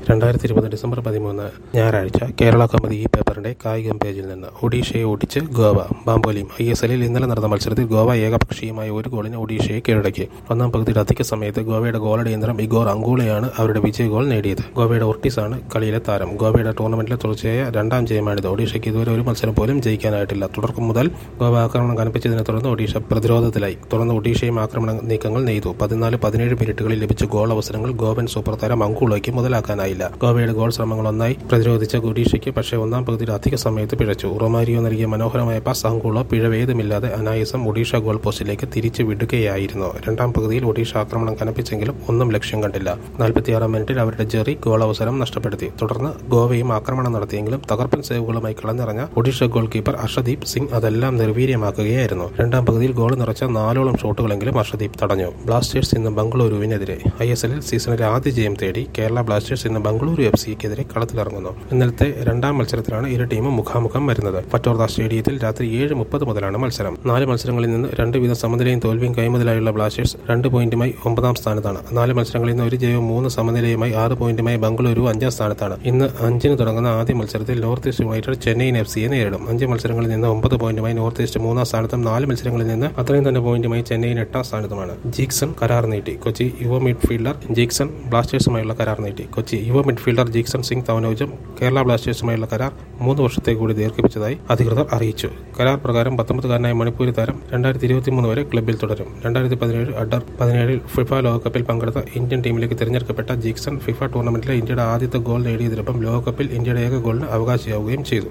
രണ്ടായിരത്തി ഇരുപത് ഡിസംബർ പതിമൂന്ന് ഞായറാഴ്ച കേരള കൗമുദി ഈ പേപ്പറിന്റെ കായികം പേജിൽ നിന്ന് ഒഡീഷയെ ഓടിച്ച് ഗോവ ബാംബോലിം ഐ എസ് എല്ലിൽ ഇന്നലെ നടന്ന മത്സരത്തിൽ ഗോവ ഏകപക്ഷീയമായ ഒരു ഗോളിന് ഒഡീഷയെ കീഴടക്കി ഒന്നാം പകുതിയുടെ അധിക സമയത്ത് ഗോവയുടെ ഗോളടിയന്ത്രം ഇഗോർ അങ്കൂളയാണ് അവരുടെ വിജയ ഗോൾ നേടിയത് ഗോവയുടെ ഒർട്ടിസാണ് കളിയിലെ താരം ഗോവയുടെ ടൂർണമെന്റിലെ തുടർച്ചയായ രണ്ടാം ജയമാണിത് ഒഡീഷയ്ക്ക് ഇതുവരെ ഒരു മത്സരം പോലും ജയിക്കാനായിട്ടില്ല തുടക്കം മുതൽ ഗോവ ആക്രമണം കനപ്പിച്ചതിനെ തുടർന്ന് ഒഡീഷ പ്രതിരോധത്തിലായി തുടർന്ന് ഒഡീഷയും ആക്രമണ നീക്കങ്ങൾ നെയ്തു പതിനാല് പതിനേഴ് മിനിറ്റുകളിൽ ലഭിച്ച ഗോൾ അവസരങ്ങൾ ഗോവൻ സൂപ്പർ താരം അങ്കുളോയ്ക്ക് മുതലാക്കാനായില്ല ഗോവയുടെ ഗോൾ ശ്രമങ്ങൾ ഒന്നായി പ്രതിരോധിച്ച ഒഡീഷയ്ക്ക് പക്ഷേ ഒന്നാം പകുതിയുടെ അധിക സമയത്ത് പിഴച്ചു റൊമാരിയോ നൽകിയ മനോഹരമായ പാസ് അങ്കുളോ പിഴവേതുമില്ലാതെ അനായാസം ഒഡീഷ ഗോൾ പോസ്റ്റിലേക്ക് തിരിച്ചു വിടുകയായിരുന്നു രണ്ടാം പകുതിയിൽ ഒഡീഷ ആക്രമണം കനപ്പിച്ചെങ്കിലും ഒന്നും ലക്ഷ്യം കണ്ടില്ല നാൽപ്പത്തിയാറാം മിനിറ്റിൽ അവരുടെ ജെറി ഗോൾ അവസരം നഷ്ടപ്പെടുത്തി തുടർന്ന് ഗോവയും ആക്രമണം നടത്തിയെങ്കിലും തകർപ്പൻ സേവുകളുമായി കളഞ്ഞിറങ്ങ ഒഡീഷ ഗോൾ കീപ്പർ അർഷദീപ് സിംഗ് അതെല്ലാം നിർവീര്യമാക്കുകയായിരുന്നു രണ്ടാം പകുതിയിൽ ഗോൾ നിറച്ച നാലോളം ഷോട്ടുകളെങ്കിലും അർഷദീപ് തടഞ്ഞു ബ്ലാസ്റ്റേഴ്സ് ഇന്ന് ബംഗളൂരുവിനെതിരെ ഐ എസ് എല്ലിൽ സീസണിലെ ആദ്യ ജയം തേടി കേരള ബ്ലാസ്റ്റേഴ്സ് ഇന്ന് ബംഗളൂരു എഫ് സിക്കെതിരെ കളത്തിലിറങ്ങുന്നു ഇന്നലത്തെ രണ്ടാം മത്സരത്തിലാണ് ഇരു ടീമും മുഖാമുഖം വരുന്നത് പറ്റോർദ സ്റ്റേഡിയത്തിൽ രാത്രി ഏഴ് മുപ്പത് മുതലാണ് മത്സരം നാല് മത്സരങ്ങളിൽ നിന്ന് രണ്ട് വീതം സമനിലയും തോൽവിയും കൈമുതലായുള്ള ബ്ലാസ്റ്റേഴ്സ് രണ്ട് പോയിന്റുമായി ഒമ്പതാം സ്ഥാനത്താണ് നാല് മത്സരങ്ങളിൽ നിന്ന് ഒരു ജയവും മൂന്ന് സമനിലയുമായി ആറ് പോയിന്റുമായി ബംഗളൂരു അഞ്ചാം സ്ഥാനത്താണ് ഇന്ന് അഞ്ചിന് തുടങ്ങുന്ന ആദ്യ മത്സരത്തിൽ North East United Chennaiyin F സിയെ നേരിടും അഞ്ച് മത്സരങ്ങളിൽ നിന്ന് ഒമ്പത് പോയിന്റുമായി നോർത്ത് ഈസ്റ്റ് മൂന്നാം സ്ഥാനത്തും നാല് മത്സരങ്ങളിൽ നിന്ന് അത്രയും തന്നെ പോയിന്റുമായി ചെന്നൈയിൻ എട്ടാം സ്ഥാനത്തുമാണ് ജീക്സൺ കരാർ നീട്ടി കൊച്ചി യുവ മിഡ്ഫീൽഡർ ജീക്സൺ ബ്ലാസ്റ്റേഴ്സുമായുള്ള കരാർ നീട്ടി കൊച്ചി യുവ മിഡ്ഫീൽഡർ ജീക്സൺ സിംഗ് തവനോജം കേരള ബ്ലാസ്റ്റേഴ്സുമായുള്ള കരാർ മൂന്ന് വർഷത്തേക്ക് കൂടി ദീർഘിപ്പിച്ചതായി അധികൃതർ അറിയിച്ചു കരാർ പ്രകാരം പത്തൊമ്പതുകാരനായ മണിപ്പൂരി താരം രണ്ടായിരത്തി ഇരുപത്തിമൂന്ന് വരെ ക്ലബിൽ തുടരും രണ്ടായിരത്തി പതിനേഴ് അഡർ പതിനേഴിൽ ഫിഫ ലോകകപ്പിൽ പങ്കെടുത്ത ഇന്ത്യൻ ടീമിലേക്ക് തിരഞ്ഞെടുക്കപ്പെട്ട ജീക്സൺ ഫിഫ ടൂർണമെന്റിലെ ഇന്ത്യയുടെ ആദ്യത്തെ ഗോൾ നേടിയതിനൊപ്പം ലോകകപ്പിൽ ഇന്ത്യയുടെ ഏക ഗോളിന് അവകാശിയാവുകയും ചെയ്തു